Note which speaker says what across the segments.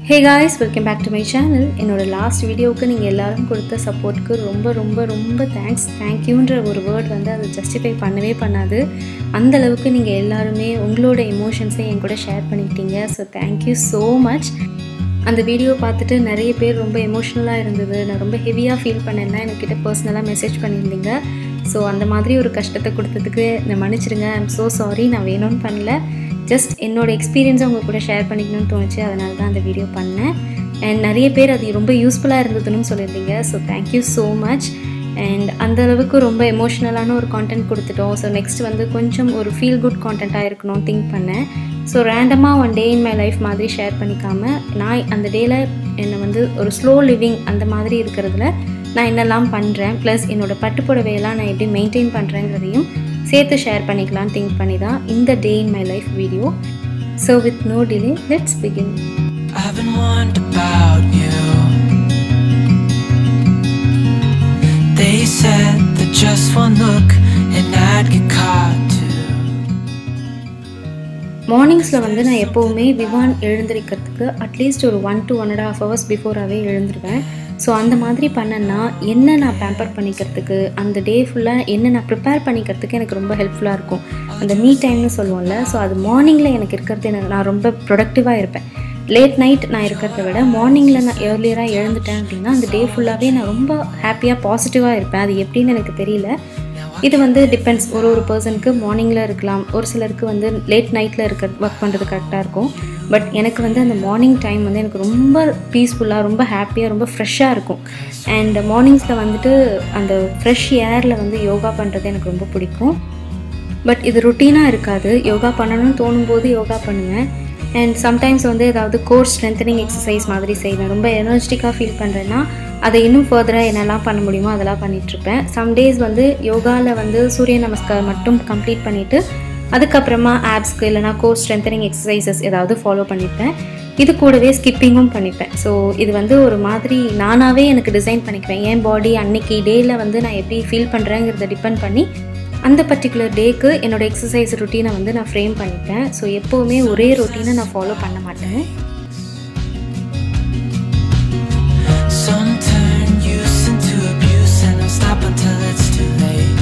Speaker 1: Hey guys welcome back to my channel என்னோட last வீடியோவுக்கு நீங்கள் எல்லாரும் கொடுத்த சப்போர்ட்டுக்கு ரொம்ப ரொம்ப ரொம்ப தேங்க்ஸ் தேங்க்யூன்ற ஒரு வேர்ட் வந்து அதை ஜஸ்டிஃபை பண்ணவே பண்ணாது அந்த அளவுக்கு நீங்கள் எல்லாருமே உங்களோட எமோஷன்ஸை என் கூட ஷேர் பண்ணிக்கிட்டீங்க ஸோ தேங்க்யூ ஸோ மச் அந்த வீடியோ பார்த்துட்டு நிறைய பேர் ரொம்ப எமோஷ்னலாக இருந்தது நான் ரொம்ப ஹெவியாக ஃபீல் பண்ணேன்னா என்கிட்ட பர்சனலாக மெசேஜ் பண்ணியிருந்தீங்க ஸோ அந்த மாதிரி ஒரு கஷ்டத்தை கொடுத்ததுக்கு நான் மன்னிச்சிடுங்க ஐம் ஸோ சாரி நான் வேணும்னு பண்ணல ஜஸ்ட் என்னோட எக்ஸ்பீரியன்ஸை உங்கள் கூட ஷேர் பண்ணிக்கணும்னு தோணுச்சு அதனால தான் அந்த வீடியோ பண்ணேன் அண்ட் நிறைய பேர் அது ரொம்ப யூஸ்ஃபுல்லாக இருந்ததுன்னு சொல்லியிருந்தீங்க so thank you so much and அந்த அளவுக்கு ரொம்ப எமோஷ்னலான ஒரு கான்டென்ட் கொடுத்துட்டோம் ஸோ நெக்ஸ்ட் வந்து கொஞ்சம் ஒரு ஃபீல் குட் கான்டென்ட்டாக இருக்கணும்னு திங்க் பண்ணேன் ஸோ ரேண்டமாக one day in my life மாதிரி ஷேர் பண்ணிக்காமல் நான் அந்த டேயில் என்னை வந்து ஒரு ஸ்லோ லிவிங் அந்த மாதிரி இருக்கிறதுல நான் என்னெல்லாம் பண்ணுறேன் ப்ளஸ் என்னோடய பட்டுப்புடவையெல்லாம் நான் எப்படி மெயின்டைன் பண்ணுறேங்கிறதையும் சேர்த்து ஷேர் பண்ணிக்கலாம்னு திங்க் பண்ணி தான் இந்த day in my life video so with no delay let's begin
Speaker 2: I've been wondering about you. They said that just one look and I'd get caught too.
Speaker 1: மார்னிங்ஸில் வந்து நான் எப்போவுமே விவான் எழுந்திருக்கிறதுக்கு அட்லீஸ்ட் ஒரு one to one and half hours பிஃபோராகவே எழுந்துருவேன் so அந்த மாதிரி பண்ணேன்னா என்ன நான் பேம்பர் பண்ணிக்கிறதுக்கு அந்த டே ஃபுல்லாக என்ன நான் ப்ரிப்பேர் பண்ணிக்கிறதுக்கு எனக்கு ரொம்ப ஹெல்ப்ஃபுல்லாக இருக்கும் அந்த மீ டைம்னு சொல்லுவோம்ல ஸோ அது மார்னிங்கில் எனக்கு இருக்கிறது எனக்கு நான் ரொம்ப ப்ரொடக்டிவாக இருப்பேன் லேட் நைட் நான் இருக்கிறத விட மார்னிங்கில் நான் ஏர்லியராக எழுந்துட்டேன் அப்படின்னா அந்த டே ஃபுல்லாகவே நான் ரொம்ப ஹாப்பியாக பாசிட்டிவாக இருப்பேன் அது எப்படின்னு எனக்கு தெரியல இது வந்து டிபெண்ட்ஸ் ஒரு ஒரு பர்சனுக்கு மார்னிங்கில் இருக்கலாம் ஒரு சிலருக்கு வந்து லேட் நைட்டில் இருக்க ஒர்க் பண்ணுறது கரெக்டாக இருக்கும் பட் எனக்கு வந்து அந்த மார்னிங் டைம் வந்து எனக்கு ரொம்ப பீஸ்ஃபுல்லாக ரொம்ப ஹாப்பியாக ரொம்ப ஃப்ரெஷ்ஷாக இருக்கும் அண்ட் மார்னிங்ஸில் வந்துட்டு அந்த ஃப்ரெஷ் ஏரில் வந்து யோகா பண்ணுறது எனக்கு ரொம்ப பிடிக்கும் பட் இது ருட்டீனாக இருக்காது யோகா பண்ணணும்னு தோணும் போது யோகா பண்ணுவேன் அண்ட் சம்டைம்ஸ் வந்து ஏதாவது கோர் ஸ்ட்ரென்தனிங் எக்ஸசைஸ் மாதிரி செய்வேன் ரொம்ப எனர்ஜெட்டிக்காக ஃபீல் பண்ணுறேன்னா அதை இன்னும் ஃபர்தராக என்னெல்லாம் பண்ண முடியுமோ அதெல்லாம் பண்ணிகிட்ருப்பேன் சம் டேஸ் வந்து யோகாவில் வந்து சூரிய நமஸ்கார் மட்டும் கம்ப்ளீட் பண்ணிவிட்டு அதுக்கப்புறமா ஆப்ஸ்க்கு இல்லைனா கோர் ஸ்ட்ரென்தனிங் எக்ஸசைசஸ் ஏதாவது ஃபாலோ பண்ணிப்பேன் இது கூடவே ஸ்கிப்பிங்கும் பண்ணிப்பேன் ஸோ இது வந்து ஒரு மாதிரி நானாகவே எனக்கு டிசைன் பண்ணிக்குவேன் என் பாடி அன்னைக்கு டேயில் வந்து நான் எப்படி ஃபீல் பண்ணுறேங்கிறத டிபெண்ட் பண்ணி அந்த பர்டிகுலர் டேக்கு என்னோடய எக்ஸசைஸ் ருட்டீனை வந்து நான் ஃப்ரேம் பண்ணிப்பேன் ஸோ எப்போவுமே ஒரே ரொட்டீனை நான் ஃபாலோ பண்ண மாட்டேன்
Speaker 2: Some turn use into abuse and I'll stop until it's too late.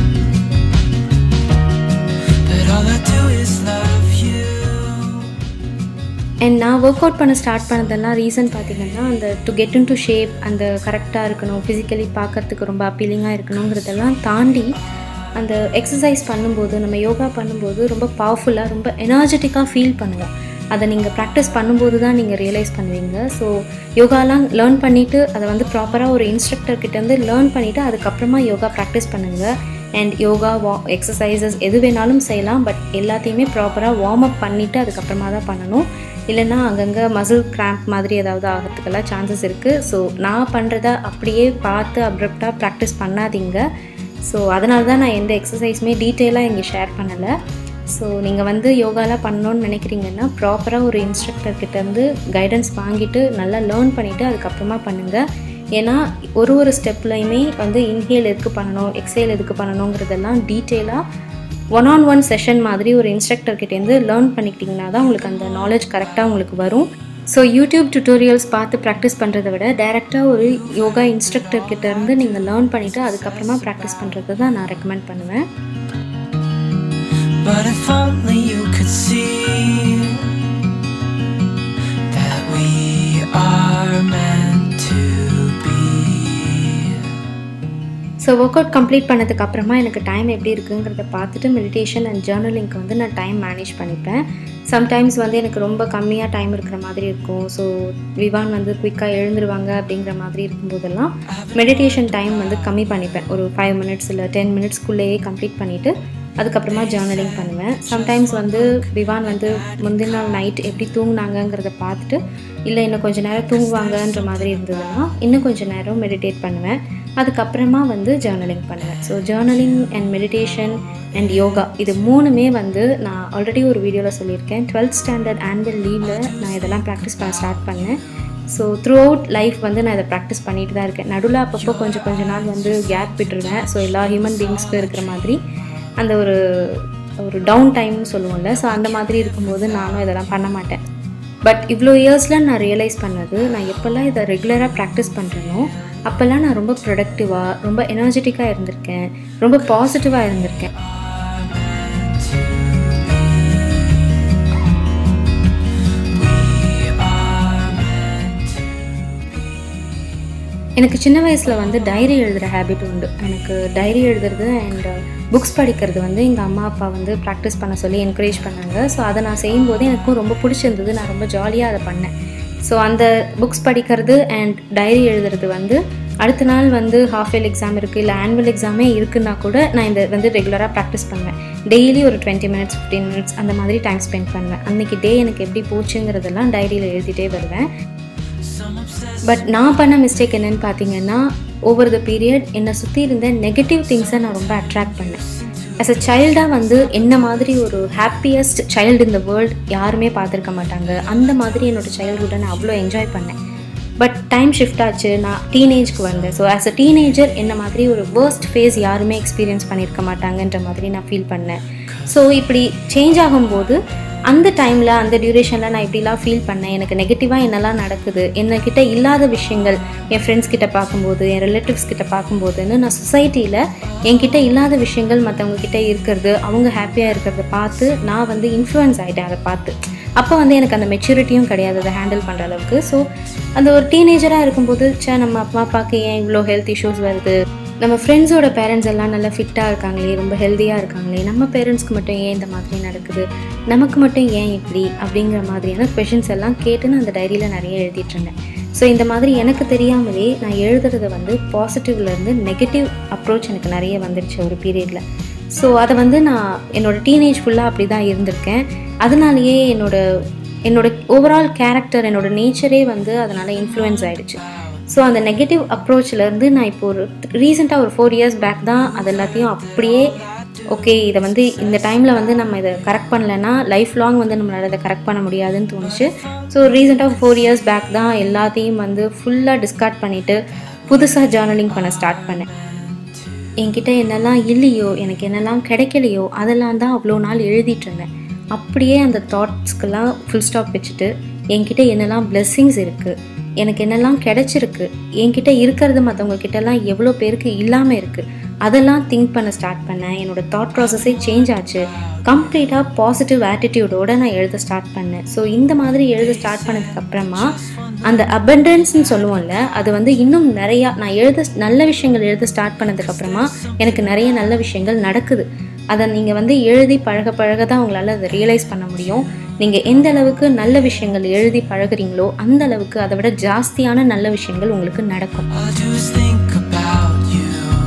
Speaker 2: But all I do is love you.
Speaker 1: And நான் ஒர்க் அவுட் பண்ண ஸ்டார்ட் பண்ணதெல்லாம் ரீசன் பார்த்தீங்கன்னா அந்த to get into shape அந்த கரெக்டாக இருக்கணும் ஃபிசிக்கலி பார்க்கறதுக்கு ரொம்ப அப்பீலிங்காக இருக்கணுங்கிறதெல்லாம் தாண்டி அந்த எக்ஸசைஸ் பண்ணும்போது நம்ம யோகா பண்ணும்போது ரொம்ப பவர்ஃபுல்லாக ரொம்ப எனர்ஜெட்டிக்காக ஃபீல் பண்ணுவோம் அதை நீங்கள் ப்ராக்டிஸ் பண்ணும்போது தான் நீங்கள் ரியலைஸ் பண்ணுவீங்க ஸோ யோகாலாம் லேர்ன் பண்ணிவிட்டு அதை வந்து ப்ராப்பராக ஒரு இன்ஸ்ட்ரக்டர் கிட்டேருந்து லேர்ன் பண்ணிவிட்டு அதுக்கப்புறமா யோகா ப்ராக்டிஸ் பண்ணுங்கள் அண்ட் யோகா வா எக்ஸசைசஸ் எது வேணாலும் செய்யலாம் பட் எல்லாத்தையுமே ப்ராப்பராக வார்ம் அப் பண்ணிவிட்டு அதுக்கப்புறமா தான் பண்ணணும் இல்லைன்னா அங்கங்கே மசில் கிராம்ப் மாதிரி ஏதாவது ஆகிறதுக்கெல்லாம் சான்சஸ் இருக்குது ஸோ நான் பண்ணுறத அப்படியே பார்த்து அப்ரப்டாக ப்ராக்டிஸ் பண்ணாதீங்க ஸோ அதனால தான் நான் எந்த எக்ஸசைஸுமே டீட்டெயிலாக இங்கே ஷேர் பண்ணலை ஸோ நீங்கள் வந்து யோகாலாம் பண்ணணும்னு நினைக்கிறீங்கன்னா ப்ராப்பராக ஒரு இன்ஸ்ட்ரக்டர் கிட்டேருந்து கைடன்ஸ் வாங்கிட்டு நல்லா லேர்ன் பண்ணிவிட்டு அதுக்கப்புறமா பண்ணுங்கள் ஏன்னா ஒரு ஒரு ஸ்டெப்லையுமே வந்து இன்ஹேல் எதுக்கு பண்ணணும் எக்ஸேல் எதுக்கு பண்ணணுங்கிறதெல்லாம் டீட்டெயிலாக ஒன் ஆன் ஒன் செஷன் மாதிரி ஒரு இன்ஸ்ட்ரக்டர் கிட்டேருந்து லேர்ன் பண்ணிக்கிட்டிங்கன்னா தான் உங்களுக்கு அந்த நாலேஜ் கரெக்டாக உங்களுக்கு வரும் ஸோ யூடியூப் டியூட்டோரியல்ஸ் பார்த்து ப்ராக்டிஸ் பண்ணுறத விட டைரெக்டாக ஒரு யோகா இன்ஸ்ட்ரக்டர் கிட்டேருந்து நீங்கள் லேர்ன் பண்ணிவிட்டு அதுக்கப்புறமா ப்ராக்டிஸ் பண்ணுறது தான் நான் ரெக்கமெண்ட் பண்ணுவேன்
Speaker 2: But if only you could see that we are meant to be.
Speaker 1: So work out complete பண்ணதுக்கு அப்புறமா எனக்கு டைம் எப்படி இருக்குங்கிறத பார்த்துட்டு மெடிடேஷன் அண்ட் ஜேர்னலிங்க்கு வந்து நான் டைம் மேனேஜ் பண்ணிப்பேன் சம்டைம்ஸ் வந்து எனக்கு ரொம்ப கம்மியாக டைம் இருக்கிற மாதிரி இருக்கும் ஸோ விவான் வந்து குயிக்காக எழுந்துருவாங்க அப்படிங்கிற மாதிரி இருக்கும்போதெல்லாம் மெடிடேஷன் டைம் வந்து கம்மி பண்ணிப்பேன் ஒரு ஃபைவ் மினிட்ஸ் இல்லை டென் மினிட்ஸ்க்குள்ளேயே கம்ப்ளீட் பண்ணிவிட்டு அதுக்கப்புறமா ஜேர்னலிங் பண்ணுவேன் சம்டைம்ஸ் வந்து விவான் வந்து முந்தின நாள் நைட் எப்படி தூங்குனாங்கங்கிறத பார்த்துட்டு இல்லை இன்னும் கொஞ்சம் நேரம் தூங்குவாங்கன்ற மாதிரி இருந்ததுன்னா இன்னும் கொஞ்சம் நேரம் மெடிடேட் பண்ணுவேன் அதுக்கப்புறமா வந்து ஜேர்னலிங் பண்ணுவேன் so journaling and meditation and yoga இது மூணுமே வந்து நான் ஆல்ரெடி ஒரு வீடியோவில் சொல்லியிருக்கேன் டுவெல்த் ஸ்டாண்டர்ட் ஆனுவல் லீவில் நான் இதெல்லாம் ப்ராக்டிஸ் பண்ண ஸ்டார்ட் பண்ணேன் ஸோ த்ரூ அவுட் லைஃப் வந்து நான் இதை ப்ராக்டிஸ் பண்ணிட்டு தான் இருக்கேன் நடுவில் அப்பப்போ கொஞ்சம் கொஞ்ச நாள் வந்து கேப் விட்டுருவேன் ஸோ எல்லா ஹியூமன் பீயிங்ஸ்க்கும் இருக்கிற மாதிரி அந்த ஒரு ஒரு டவுன் டைம்னு சொல்லுவோம்ல ஸோ அந்த மாதிரி இருக்கும்போது நானும் இதெல்லாம் பண்ண மாட்டேன் பட் இவ்வளோ இயர்ஸில் நான் ரியலைஸ் பண்ணது நான் எப்போல்லாம் இதை ரெகுலராக ப்ராக்டிஸ் பண்ணுறேனோ அப்போல்லாம் நான் ரொம்ப ப்ரொடக்டிவாக ரொம்ப எனர்ஜெட்டிக்காக இருந்திருக்கேன் ரொம்ப பாசிட்டிவாக இருந்திருக்கேன் எனக்கு சின்ன வயசில் வந்து டைரி எழுதுகிற ஹேபிட் உண்டு எனக்கு டைரி எழுதுறது அண்ட் புக்ஸ் படிக்கிறது வந்து எங்கள் அம்மா அப்பா வந்து ப்ராக்டிஸ் பண்ண சொல்லி என்கரேஜ் பண்ணாங்க ஸோ அதை நான் செய்யும்போது எனக்கும் ரொம்ப பிடிச்சிருந்தது நான் ரொம்ப ஜாலியாக அதை பண்ணேன் ஸோ அந்த புக்ஸ் படிக்கிறது அண்ட் டைரி எழுதுறது வந்து அடுத்த நாள் வந்து ஹாஃப் இயர் எக்ஸாம் இருக்குது இல்லை ஆனுவல் எக்ஸாமே இருக்குன்னா கூட நான் இந்த வந்து ரெகுலராக ப்ராக்டிஸ் பண்ணுவேன் டெய்லி ஒரு டுவெண்ட்டி மினிட்ஸ் ஃபிஃப்டீன் மினிட்ஸ் அந்த மாதிரி டைம் ஸ்பெண்ட் பண்ணுவேன் அன்றைக்கி டே எனக்கு எப்படி போச்சுங்கிறதெல்லாம் டைரியில் எழுதிட்டே வருவேன் பட் நான் பண்ண மிஸ்டேக் என்னன்னு பார்த்தீங்கன்னா ஓவர் த பீரியட் என்னை சுற்றி இருந்த நெகட்டிவ் திங்ஸை நான் ரொம்ப அட்ராக்ட் பண்ணேன் ஆஸ் அ சைல்டாக வந்து என்ன மாதிரி ஒரு ஹாப்பியஸ்ட் சைல்டு இந்த வேர்ல்ட் யாருமே பார்த்துருக்க மாட்டாங்க அந்த மாதிரி என்னோடய சைல்ட்ஹுட்டை நான் அவ்வளோ என்ஜாய் பண்ணேன் பட் டைம் ஷிஃப்ட் ஆச்சு நான் டீனேஜ்க்கு வந்தேன் ஸோ ஆஸ் அ டீனேஜர் என்ன மாதிரி ஒரு வேர்ஸ்ட் ஃபேஸ் யாருமே எக்ஸ்பீரியன்ஸ் பண்ணியிருக்க மாட்டாங்கன்ற மாதிரி நான் ஃபீல் பண்ணேன் ஸோ இப்படி சேஞ்ச் ஆகும்போது அந்த டைமில் அந்த டியூரேஷனில் நான் இப்படிலாம் ஃபீல் பண்ணேன் எனக்கு நெகட்டிவாக என்னெல்லாம் நடக்குது என்னக்கிட்ட இல்லாத விஷயங்கள் என் ஃப்ரெண்ட்ஸ் கிட்ட பார்க்கும்போது என் ரிலேட்டிவ்ஸ் கிட்ட பார்க்கும்போதுன்னு நான் சொசைட்டியில் என்கிட்ட இல்லாத விஷயங்கள் மற்றவங்க கிட்ட இருக்கிறது அவங்க ஹாப்பியாக இருக்கிறத பார்த்து நான் வந்து இன்ஃப்ளூயன்ஸ் ஆகிட்டேன் அதை பார்த்து அப்போ வந்து எனக்கு அந்த மெச்சூரிட்டியும் கிடையாது அதை ஹேண்டில் பண்ணுற அளவுக்கு ஸோ அந்த ஒரு டீனேஜராக இருக்கும்போது சே நம்ம அப்பா அப்பாவுக்கு ஏன் இவ்வளோ ஹெல்த் இஷ்யூஸ் வருது நம்ம ஃப்ரெண்ட்ஸோட பேரண்ட்ஸ் எல்லாம் நல்லா ஃபிட்டாக இருக்காங்களே ரொம்ப ஹெல்த்தியாக இருக்காங்களே நம்ம பேரண்ட்ஸ்க்கு மட்டும் ஏன் இந்த மாதிரி நடக்குது நமக்கு மட்டும் ஏன் இப்படி அப்படிங்கிற மாதிரியான கொஷின்ஸ் எல்லாம் கேட்டு நான் அந்த டைரியில் நிறைய எழுதிட்டு இருந்தேன் ஸோ இந்த மாதிரி எனக்கு தெரியாமலே நான் எழுதுறத வந்து பாசிட்டிவ்லேருந்து நெகட்டிவ் அப்ரோச் எனக்கு நிறைய வந்துடுச்சு ஒரு பீரியடில் ஸோ அதை வந்து நான் என்னோட டீனேஜ் ஃபுல்லாக அப்படி தான் இருந்திருக்கேன் அதனாலேயே என்னோட என்னோட ஓவரால் கேரக்டர் என்னோட நேச்சரே வந்து அதனால் இன்ஃப்ளூயன்ஸ் ஆகிடுச்சு ஸோ அந்த நெகட்டிவ் அப்ரோச்லேருந்து நான் இப்போ ஒரு ரீசெண்டாக ஒரு ஃபோர் இயர்ஸ் பேக் தான் அது எல்லாத்தையும் அப்படியே ஓகே இதை வந்து இந்த டைமில் வந்து நம்ம இதை கரெக்ட் பண்ணலைன்னா லைஃப் லாங் வந்து நம்மளால் இதை கரெக்ட் பண்ண முடியாதுன்னு தோணுச்சு ஸோ ரீசெண்டாக ஃபோர் இயர்ஸ் பேக் தான் எல்லாத்தையும் வந்து ஃபுல்லாக டிஸ்கார்ட் பண்ணிவிட்டு புதுசாக ஜேர்னலிங் பண்ண ஸ்டார்ட் பண்ணேன் என்கிட்ட என்னெல்லாம் இல்லையோ எனக்கு என்னெல்லாம் கிடைக்கலையோ அதெல்லாம் தான் அவ்வளோ நாள் எழுதிட்டு இருந்தேன் அப்படியே அந்த தாட்ஸ்க்கெல்லாம் ஃபுல் ஸ்டாப் வச்சுட்டு என்கிட்ட என்னெல்லாம் பிளெஸ்ஸிங்ஸ் இருக்குது எனக்கு என்னெல்லாம் கிடைச்சிருக்கு என்கிட்ட இருக்கிறது மற்றவங்க கிட்டலாம் எவ்வளோ பேருக்கு இல்லாமல் இருக்குது அதெல்லாம் திங்க் பண்ண ஸ்டார்ட் பண்ணேன் என்னோடய தாட் ப்ராசஸே சேஞ்ச் ஆச்சு கம்ப்ளீட்டாக பாசிட்டிவ் ஆட்டிடியூடோடு நான் எழுத ஸ்டார்ட் பண்ணேன் ஸோ இந்த மாதிரி எழுத ஸ்டார்ட் பண்ணதுக்கப்புறமா அந்த அபண்டன்ஸ்னு சொல்லுவோம்ல அது வந்து இன்னும் நிறையா நான் எழுத நல்ல விஷயங்கள் எழுத ஸ்டார்ட் பண்ணதுக்கப்புறமா எனக்கு நிறைய நல்ல விஷயங்கள் நடக்குது அதை நீங்கள் வந்து எழுதி பழக பழக தான் உங்களால் அதை ரியலைஸ் பண்ண முடியும் நீங்கள் எந்த அளவுக்கு நல்ல விஷயங்கள் எழுதி பழகுறீங்களோ அந்த அளவுக்கு அதை விட ஜாஸ்தியான நல்ல விஷயங்கள் உங்களுக்கு நடக்கும்
Speaker 2: All I do is think about you.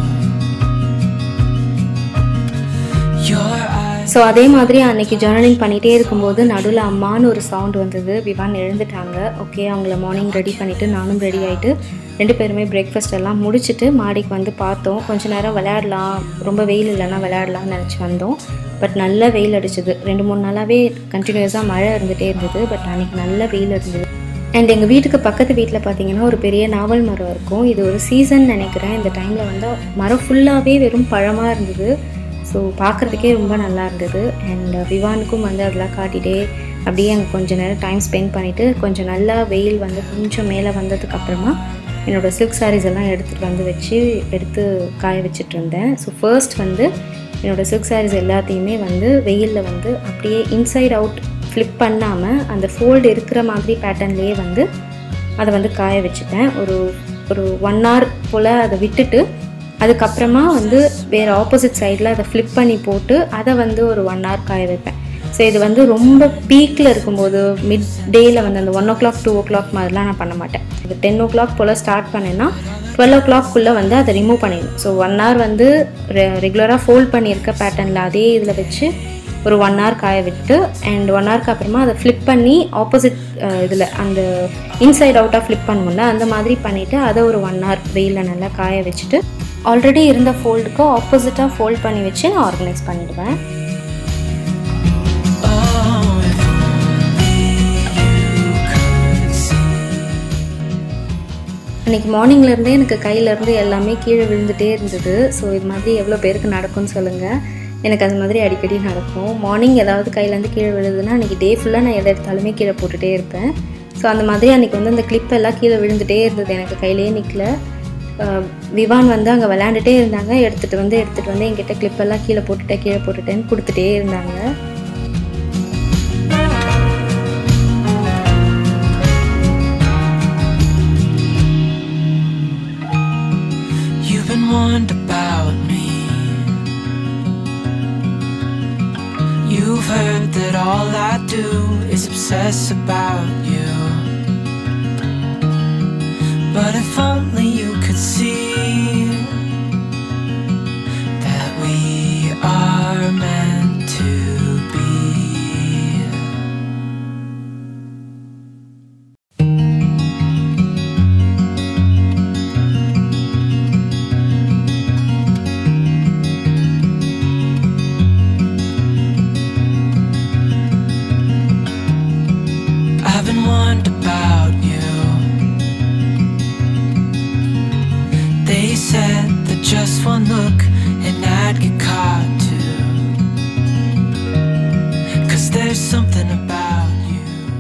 Speaker 2: Your eyes.
Speaker 1: So அதே மாதிரி அன்னைக்கு ஜேர்னலிங் பண்ணிகிட்டே இருக்கும்போது நடுவில் அம்மான்னு ஒரு சவுண்ட் வந்தது விவான் எழுந்துட்டாங்க ஓகே அவங்கள மார்னிங் ரெடி பண்ணிவிட்டு நானும் ரெடி ஆகிட்டு ரெண்டு பேருமே பிரேக்ஃபாஸ்ட் எல்லாம் முடிச்சுட்டு மாடிக்கு வந்து பார்த்தோம் கொஞ்ச நேரம் விளையாடலாம் ரொம்ப வெயில் இல்லைன்னா விளையாடலாம்னு நினச்சி வந்தோம் பட் நல்ல வெயில் அடிச்சது ரெண்டு மூணு நாளாகவே கண்டினியூஸாக மழை இருந்துகிட்டே இருந்தது பட் அன்னைக்கு நல்ல வெயில் இருந்தது அண்ட் எங்கள் வீட்டுக்கு பக்கத்து வீட்டில் பார்த்தீங்கன்னா ஒரு பெரிய நாவல் மரம் இருக்கும் இது ஒரு சீசன் நினைக்கிறேன் இந்த டைமில் வந்து மரம் ஃபுல்லாகவே வெறும் பழமாக இருந்தது ஸோ பார்க்குறதுக்கே ரொம்ப நல்லா இருந்தது அண்ட் விவானுக்கும் வந்து அதெல்லாம் காட்டிகிட்டே அப்படியே அங்கே கொஞ்ச நேரம் டைம் ஸ்பெண்ட் பண்ணிவிட்டு கொஞ்சம் நல்லா வெயில் வந்து கொஞ்சம் மேலே வந்ததுக்கப்புறமா என்னோடய சில்க் சாரீஸ் எல்லாம் எடுத்துகிட்டு வந்து வச்சு எடுத்து காய வச்சுட்டு இருந்தேன் ஸோ ஃபர்ஸ்ட் வந்து என்னோடய சில்க் சாரீஸ் எல்லாத்தையுமே வந்து வெயிலில் வந்து அப்படியே இன்சைட் அவுட் ஃப்ளிப் பண்ணாமல் அந்த ஃபோல்டு இருக்கிற மாதிரி பேட்டர்ன்லேயே வந்து அதை வந்து காய வச்சுட்டேன் ஒரு ஒரு ஒன் ஹவர் போல் அதை விட்டுட்டு அதுக்கப்புறமா வந்து வேறு ஆப்போசிட் சைடில் அதை ஃப்ளிப் பண்ணி போட்டு அதை வந்து ஒரு ஒன் ஹவர் காய வைப்பேன் ஸோ இது வந்து ரொம்ப பீக்கில் இருக்கும்போது மிட் டேயில் வந்து அந்த one o'clock two o'clock மாதிரிலாம் நான் பண்ண மாட்டேன் இது டென் ஓ கிளாக் போல் ஸ்டார்ட் பண்ணேன்னா டுவெல் ஓ கிளாக்குள்ளே வந்து அதை ரிமூவ் பண்ணிடணும் ஸோ ஒன் ஹவர் வந்து ரெ ரெகுலராக ஃபோல்ட் பண்ணியிருக்க பேட்டர்னில் அதே இதில் வச்சு ஒரு ஒன் ஹவர் காய விட்டு அண்ட் ஒன் ஹவருக்கு அப்புறமா அதை ஃப்ளிப் பண்ணி ஆப்போசிட் இதில் அந்த இன்சைட் அவுட்டாக ஃப்ளிப் பண்ணுவோம்ல அந்த மாதிரி பண்ணிவிட்டு அதை ஒரு ஒன் ஹவர் வெயிலில் நல்லா காய வச்சுட்டு ஆல்ரெடி இருந்த ஃபோல்டுக்கு ஆப்போசிட்டாக ஃபோல்ட் பண்ணி வச்சு நான் ஆர்கனைஸ் பண்ணிடுவேன்
Speaker 2: Oh, if only you could see.
Speaker 1: அன்றைக்கி மார்னிங்லேருந்தே எனக்கு கையிலேருந்து எல்லாமே கீழே விழுந்துட்டே இருந்தது ஸோ இது மாதிரி எவ்வளோ பேருக்கு நடக்கும்னு சொல்லுங்கள் எனக்கு அது மாதிரி அடிக்கடி நடக்கும் மார்னிங் ஏதாவது கையிலேருந்து கீழே விழுதுன்னா அன்றைக்கி டே ஃபுல்லாக நான் எதை எடுத்தாலுமே கீழே போட்டுகிட்டே இருப்பேன் ஸோ அந்த மாதிரி அன்றைக்கி வந்து அந்த கிளிப் எல்லாம் கீழே விழுந்துகிட்டே இருந்தது எனக்கு கையிலேயே நிற்கல விவான் வந்து அங்கே விளையாண்டுட்டே இருந்தாங்க எடுத்துகிட்டு வந்து எடுத்துகிட்டு வந்து என்கிட்ட clip எல்லாம் கீழே போட்டுட்டேன் கீழே போட்டுட்டேன்னு கொடுத்துட்டே இருந்தாங்க
Speaker 2: You've been warned about me. You've heard that all I do is obsess about you. But if only you could see that we are meant to be. I've been warned about you. They said that just one look and I'd get caught too. Cause there's something about you.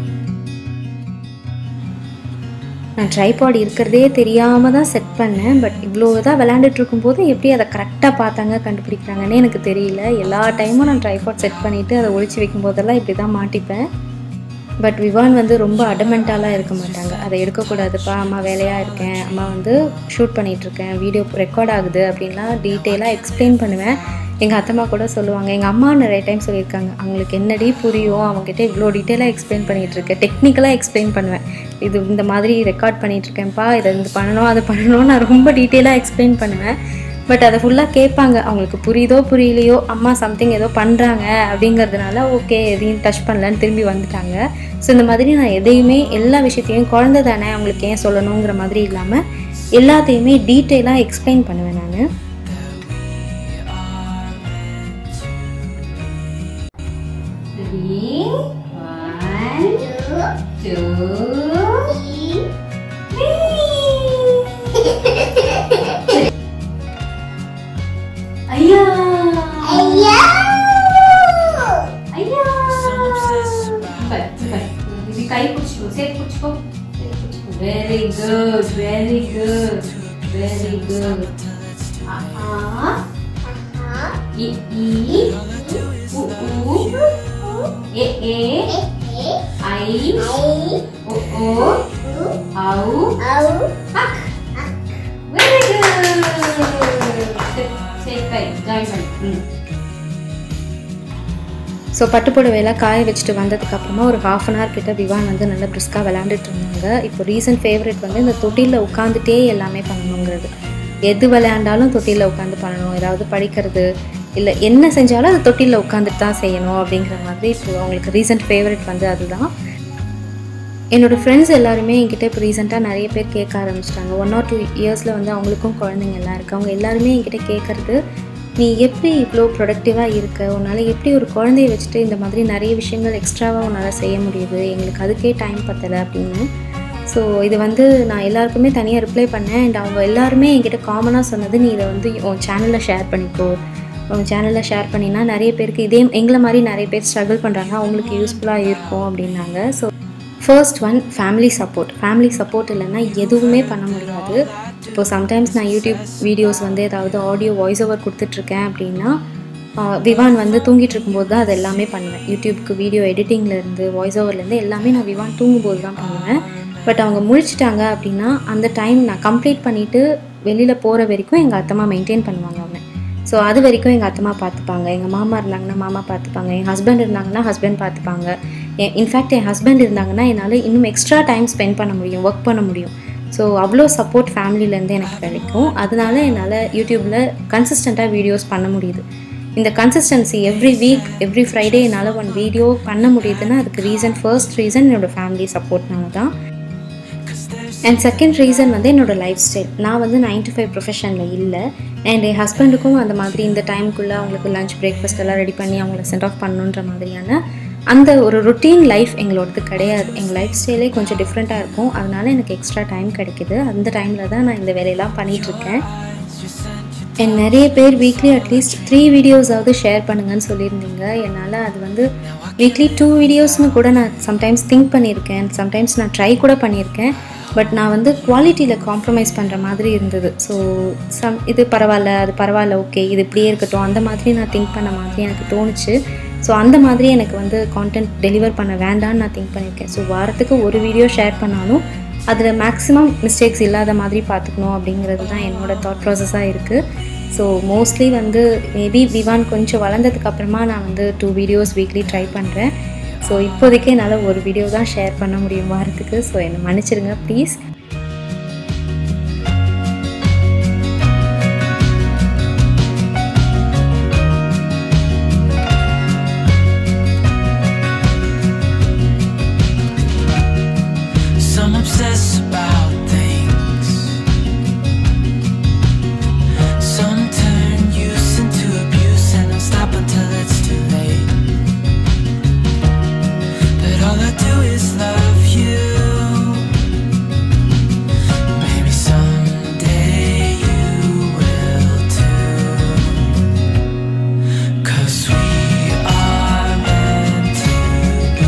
Speaker 1: நான் tripod இருக்கிறதே தெரியாமல் தான் set பண்ணேன் but இவ்வளோ இதாக விளையாண்டுட்டு இருக்கும்போது எப்படி அதை கரெக்டாக பார்த்தாங்க கண்டுபிடிக்கிறாங்கன்னே எனக்கு தெரியல எல்லா டைமும் நான் ட்ரைபாட் செட் பண்ணிவிட்டு அதை ஒழிச்சு வைக்கும் போதெல்லாம் இப்படி தான் மாட்டிப்பேன் பட் விவான் வந்து ரொம்ப அடமெண்ட்டாலாம் இருக்க மாட்டாங்க அதை எடுக்கக்கூடாதுப்பா அம்மா வேலையாக இருக்கேன் அம்மா வந்து ஷூட் பண்ணிகிட்ருக்கேன் வீடியோ ரெக்கார்ட் ஆகுது அப்படின்லாம் டீட்டெயிலாக எக்ஸ்பிளைன் பண்ணுவேன் எங்கள் அத்தம்மா கூட சொல்லுவாங்க எங்கள் அம்மா நிறைய டைம் சொல்லியிருக்காங்க அவங்களுக்கு என்னடி புரியும் அவங்ககிட்ட இவ்வளோ டீட்டெயிலாக எக்ஸ்பிளைன் பண்ணிகிட்ருக்கேன் டெக்னிக்கலாக எக்ஸ்பிளைன் பண்ணுவேன் இது இந்த மாதிரி ரெக்கார்ட் பண்ணிகிட்ருக்கேன்ப்பா இதை இது பண்ணணும் அது பண்ணணும் நான் ரொம்ப டீட்டெயிலாக எக்ஸ்பிளைன் பண்ணுவேன் பட் அதை ஃபுல்லாக கேட்பாங்க அவங்களுக்கு புரியுதோ புரியலையோ அம்மா சம்திங் ஏதோ பண்ணுறாங்க அப்படிங்கிறதுனால ஓகே எதையும் டச் பண்ணலன்னு திரும்பி வந்துட்டாங்க ஸோ இந்த மாதிரி நான் எதையுமே எல்லா விஷயத்தையும் குழந்தை தானே அவங்களுக்கு ஏன் சொல்லணுங்கிற மாதிரி இல்லாமல் எல்லாத்தையுமே டீட்டெயிலாக எக்ஸ்பிளைன் பண்ணுவேன் நான் ஐயா ஐயா இது கை பிடிச்சிக்கோ சேர்த்து பிடிச்சிக்கோ very good very good very good இ இ உ உ ஏ ஏ ஐ ஓ ஓ ஔ அக் வெரி குட் சரி கை ஜாயின் பண்ணு ம் ஸோ பட்டுப்புடவையெல்லாம் காய வச்சுட்டு வந்ததுக்கப்புறமா ஒரு ஹாஃப் அன் ஹவர் கிட்ட விவான் வந்து நல்லா பிரிஸ்காக விளையாண்டுட்டு இருந்தாங்க இப்போ ரீசன்ட் ஃபேவரட் வந்து இந்த தொட்டிலில் உட்காந்துட்டே எல்லாமே பண்ணணுங்கிறது எது விளையாண்டாலும் தொட்டிலில் உட்காந்து பண்ணணும் ஏதாவது படிக்கிறது இல்லை என்ன செஞ்சாலும் அது தொட்டிலில் உட்காந்துட்டு தான் செய்யணும் அப்படிங்கிற மாதிரி இப்போ அவங்களுக்கு ரீசன்ட் ஃபேவரட் வந்து அதுதான் என்னோடய ஃப்ரெண்ட்ஸ் எல்லாருமே என்கிட்ட இப்போ ரீசெண்டாக நிறைய பேர் கேட்க ஆரம்பிச்சிட்டாங்க ஒன் ஆர் டூ இயர்ஸில் வந்து அவங்களுக்கும் குழந்தைங்க எல்லாம் இருக்குது அவங்க எல்லாருமே என்கிட்ட கேட்குறது நீ எப்படி இவ்வளோ ப்ரொடக்டிவாக இருக்க உன்னால் எப்படி ஒரு குழந்தைய வச்சுட்டு இந்த மாதிரி நிறைய விஷயங்கள் எக்ஸ்ட்ராவாக உன்னால் செய்ய முடியுது எங்களுக்கு அதுக்கே டைம் பத்தலை அப்படின்னு ஸோ இது வந்து நான் எல்லாருக்குமே தனியாக ரிப்ளை பண்ணேன் அண்ட் அவங்க எல்லாருமே என்கிட்ட காமனாக சொன்னது நீ இதை வந்து உன் சேனலில் ஷேர் பண்ணிக்கோ உன் சேனலில் ஷேர் பண்ணினா நிறைய பேருக்கு இதே எங்களை மாதிரி நிறைய பேர் ஸ்ட்ரகிள் பண்ணுறாங்க அவங்களுக்கு யூஸ்ஃபுல்லாக இருக்கும் அப்படின்னாங்க so first one family support family support இல்லைன்னா எதுவுமே பண்ண முடியாது இப்போ சம்டைம்ஸ் நான் யூடியூப் வீடியோஸ் வந்து ஏதாவது ஆடியோ வாய்ஸ் ஓவர் கொடுத்துட்ருக்கேன் அப்படின்னா ஆஹ் விவான் வந்து தூங்கிட்டு இருக்கும்போது தான் அது எல்லாமே பண்ணுவேன் யூடியூப்க்கு வீடியோ எடிட்டிங்லேருந்து வாய்ஸ் ஓவர்லேருந்து எல்லாமே நான் விவான் தூங்கும்போது தான் பண்ணுவேன் பட் அவங்க முழிச்சிட்டாங்க அப்படின்னா அந்த டைம் நான் கம்ப்ளீட் பண்ணிவிட்டு வெளியில் போகிற வரைக்கும் எங்கள் அத்தம்மா மெயின்டைன் பண்ணுவாங்க அவனை ஸோ அது வரைக்கும் எங்கள் அத்தம்மா பார்த்துப்பாங்க எங்கள் மாமா இருந்தாங்கன்னா மாமா பார்த்துப்பாங்க என் ஹஸ்பண்ட் இருந்தாங்கன்னா ஹஸ்பண்ட் பார்த்துப்பாங்க என் இன்ஃபேக்ட் என் ஹஸ்பண்ட் இருந்தாங்கன்னா என்னால் இன்னும் எக்ஸ்ட்ரா டைம் ஸ்பெண்ட் பண்ண முடியும் ஒர்க் பண்ண முடியும் ஸோ அவ்வளோ சப்போர்ட் ஃபேமிலிலேருந்து எனக்கு கிடைக்கும் அதனால என்னால் யூடியூப்பில் கன்சிஸ்டண்ட்டாக வீடியோஸ் பண்ண முடியுது இந்த consistency every week every Friday என்னால் ஒன் வீடியோ பண்ண முடியுதுன்னா அதுக்கு ரீசன் ஃபர்ஸ்ட் ரீசன் என்னோடய ஃபேமிலி சப்போர்ட்னால தான் அண்ட் செகண்ட் ரீசன் வந்து என்னோடய லைஃப் ஸ்டைல் நான் வந்து நைன் டு ஃபைவ் ப்ரொஃபஷனில் இல்லை அண்ட் என் ஹஸ்பண்டுக்கும் அந்த மாதிரி இந்த டைமுக்குள்ளே அவங்களுக்கு லஞ்ச் பிரேக்ஃபாஸ்ட் எல்லாம் ரெடி பண்ணி அவங்கள சென்ட் ஆஃப் பண்ணணுன்ற மாதிரியான அந்த ஒரு ருட்டீன் லைஃப் எங்களோடது கிடையாது எங்கள் லைஃப் ஸ்டைலே கொஞ்சம் டிஃப்ரெண்ட்டாக இருக்கும் அதனால எனக்கு எக்ஸ்ட்ரா டைம் கிடைக்குது அந்த டைமில் தான் நான் இந்த வேலையெல்லாம் பண்ணிகிட்ருக்கேன் என் நிறைய பேர் வீக்லி அட்லீஸ்ட் த்ரீ வீடியோஸாவது ஷேர் பண்ணுங்கன்னு சொல்லியிருந்தீங்க என்னால் அது வந்து வீக்லி டூ வீடியோஸ்னு கூட நான் சம்டைம்ஸ் திங்க் பண்ணியிருக்கேன் சம்டைம்ஸ் நான் ட்ரை கூட பண்ணியிருக்கேன் பட் நான் வந்து குவாலிட்டியில் காம்ப்ரமைஸ் பண்ணுற மாதிரி இருந்தது ஸோ சம் இது பரவாயில்ல அது பரவாயில்ல ஓகே இது இப்படியே இருக்கட்டும் அந்த மாதிரி நான் திங்க் பண்ண மாதிரி எனக்கு தோணுச்சு ஸோ அந்த மாதிரி எனக்கு வந்து கான்டென்ட் டெலிவர் பண்ண வேண்டாம்னு நான் திங்க் பண்ணியிருக்கேன் ஸோ வாரத்துக்கு ஒரு வீடியோ ஷேர் பண்ணாலும் அதில் மேக்ஸிமம் மிஸ்டேக்ஸ் இல்லாத மாதிரி பார்த்துக்கணும் அப்படிங்கிறது தான் என்னோடய தாட் ப்ராசஸாக இருக்குது ஸோ மோஸ்ட்லி வந்து மேபி விவான் கொஞ்சம் வளர்ந்ததுக்கு அப்புறமா நான் வந்து டூ வீடியோஸ் வீக்லி ட்ரை பண்ணுறேன் ஸோ இப்போதைக்கு என்னால் ஒரு வீடியோ தான் ஷேர் பண்ண முடியும் வாரத்துக்கு ஸோ என்னை மன்னிச்சிடுங்க please
Speaker 2: Some obsess about things. Some turn use into abuse and I'll stop until it's too late. But all I do is love you. Maybe someday you will too. Cause we are meant to be.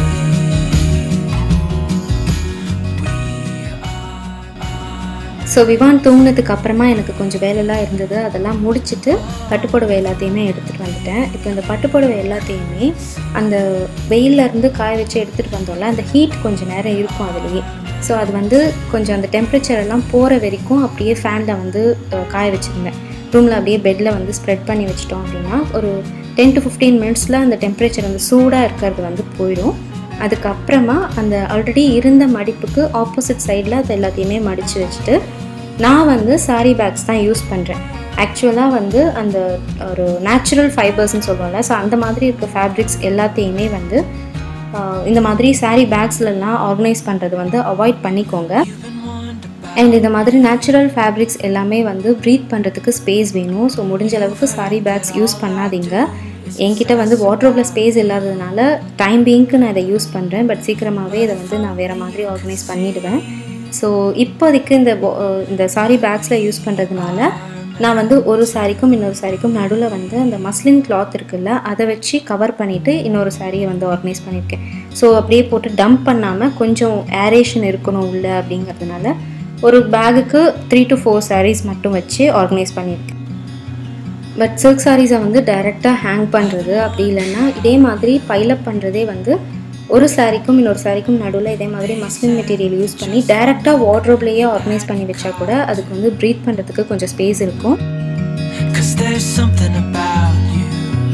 Speaker 1: So Vivaan தூங்கினதுக்கு அப்புறமா எனக்கு கொஞ்சம் வேலைலாம் இருந்தது அதெல்லாம் முடிச்சுட்டு பட்டுப்புடவை எல்லாத்தையுமே எடுத்துகிட்டு வந்துட்டேன் இப்போ இந்த பட்டுப்புடவை எல்லாத்தையுமே அந்த வெயில்ல இருந்து காய வச்சு எடுத்துகிட்டு வந்தோம்ல அந்த ஹீட் கொஞ்சம் நேரம் இருக்கும் அதுலேயே ஸோ அது வந்து கொஞ்சம் அந்த டெம்பரேச்சர் எல்லாம் போகிற வரைக்கும் அப்படியே ஃபேனில் வந்து அஹ், காய வச்சுருந்தேன் ரூமில் அப்படியே பெட்டில் வந்து ஸ்ப்ரெட் பண்ணி வச்சிட்டோம் அப்படின்னா ஒரு டென் டு ஃபிஃப்டீன் மினிட்ஸில் அந்த டெம்பரேச்சர் வந்து சூடாக இருக்கிறது வந்து போயிடும் அதுக்கப்புறமா அந்த ஆல்ரெடி இருந்த மடிப்புக்கு ஆப்போசிட் சைடில் அது எல்லாத்தையுமே மடித்து வச்சுட்டு நான் வந்து சாரி பேக்ஸ் தான் யூஸ் பண்ணுறேன் ஆக்சுவலாக வந்து அந்த ஒரு நேச்சுரல் ஃபைபர்ஸ்னு சொல்லுவோம்ல ஸோ அந்த மாதிரி இருக்க ஃபேப்ரிக்ஸ் எல்லாத்தையுமே வந்து ஆஹ், இந்த மாதிரி சாரீ பேக்ஸ்லலாம் ஆர்கனைஸ் பண்ணுறது வந்து அவாய்ட் பண்ணிக்கோங்க அண்ட் இந்த மாதிரி நேச்சுரல் ஃபேப்ரிக்ஸ் எல்லாமே வந்து ப்ரீத் பண்ணுறதுக்கு ஸ்பேஸ் வேணும் ஸோ முடிஞ்ச அளவுக்கு சாரி பேக்ஸ் யூஸ் பண்ணாதீங்க என்கிட்ட வந்து வாட்ரோப்பில் ஸ்பேஸ் இல்லாததுனால டைம் பீங்க்கு நான் இதை யூஸ் பண்ணுறேன் பட் சீக்கிரமாகவே இதை வந்து நான் வேறு மாதிரி ஆர்கனைஸ் பண்ணிடுவேன் ஸோ இப்போதைக்கு இந்த bo- அஹ் இந்த சாரி பேக்ஸில் யூஸ் பண்ணுறதுனால நான் வந்து ஒரு சாரிக்கும் இன்னொரு சாரிக்கும் நடுவில் வந்து அந்த மஸ்லின் கிளாத் இருக்குல்ல அதை வச்சு கவர் பண்ணிவிட்டு இன்னொரு சாரியை வந்து ஆர்கனைஸ் பண்ணியிருக்கேன் ஸோ அப்படியே போட்டு டம்ப் பண்ணாமல் கொஞ்சம் ஏரேஷன் இருக்கணும் உள்ள அப்படிங்கிறதுனால ஒரு பேகுக்கு த்ரீ டு ஃபோர் sarees மட்டும் வச்சு ஆர்கனைஸ் பண்ணியிருக்கேன் பட் சில்க் சாரீஸை வந்து டைரெக்டாக ஹேங் பண்ணுறது அப்படி இல்லைன்னா இதே மாதிரி பைலப் பண்ணுறதே வந்து ஒரு சாரிக்கும் இன்னொரு சாரிக்கும் நடுவில் இதே மாதிரி மஸ்லின் மெட்டீரியல் யூஸ் பண்ணி டைரெக்டாக வார்ட்ரோப்லேயே ஆர்கனைஸ் பண்ணி வச்சா கூட அதுக்கு வந்து ப்ரீத் பண்ணுறதுக்கு கொஞ்சம் ஸ்பேஸ் இருக்கும்
Speaker 2: Cause there's something about you.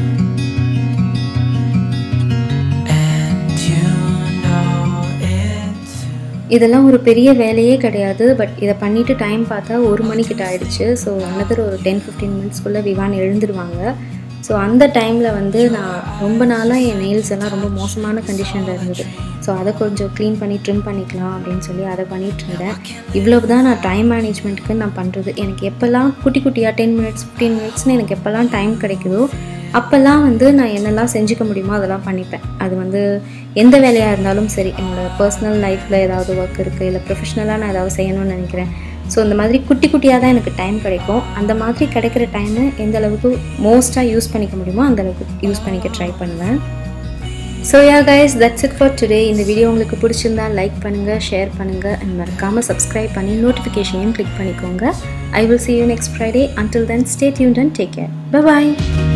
Speaker 2: And you know it too.
Speaker 1: இதெல்லாம் ஒரு பெரிய வேலையே கிடையாது பட் இதை பண்ணிவிட்டு டைம் பார்த்தா ஒரு மணிக்கிட்ட ஆயிடுச்சு ஸோ அனதர் ஒரு டென் ஃபிஃப்டீன் மினிட்ஸ்க்குள்ளே விவான் எழுந்துருவாங்க ஸோ அந்த டைமில் வந்து நான் ரொம்ப நாளாக என் நெயில்ஸ் எல்லாம் ரொம்ப மோசமான கண்டிஷனில் இருந்தது ஸோ அதை கொஞ்சம் க்ளீன் பண்ணி ட்ரிம் பண்ணிக்கலாம் அப்படின்னு சொல்லி அதை பண்ணிட்டு இருந்தேன் இவ்வளவு தான் நான் டைம் மேனேஜ்மெண்ட்டுக்கு நான் பண்ணுறது எனக்கு எப்போல்லாம் குட்டி குட்டியாக டென் மினிட்ஸ் ஃபிஃப்டீன் மினிட்ஸ்னு எனக்கு எப்போல்லாம் டைம் கிடைக்குதோ அப்போல்லாம் வந்து நான் என்னெல்லாம் செஞ்சுக்க முடியுமோ அதெல்லாம் பண்ணிப்பேன் அது வந்து எந்த வேலையாக இருந்தாலும் சரி என்னோடய பர்சனல் லைஃப்பில் ஏதாவது ஒர்க் இருக்குது இல்லை ப்ரொஃபஷ்னலாக நான் ஏதாவது செய்யணும்னு நினைக்கிறேன் ஸோ இந்த மாதிரி குட்டி குட்டியாக தான் எனக்கு டைம் கிடைக்கும் அந்த மாதிரி கிடைக்கிற டைமை எந்த அளவுக்கு மோஸ்ட்டாக யூஸ் பண்ணிக்க முடியுமோ அந்த அளவுக்கு யூஸ் பண்ணிக்க ட்ரை பண்ணுவேன் so yeah guys that's it for today இந்த வீடியோ உங்களுக்கு பிடிச்சிருந்தா லைக் பண்ணுங்கள் ஷேர் பண்ணுங்கள் அண்ட் மறக்காமல் சப்ஸ்கிரைப் பண்ணி நோட்டிஃபிகேஷனையும் கிளிக் பண்ணிக்கோங்க I will see you next Friday until then stay tuned and take care bye bye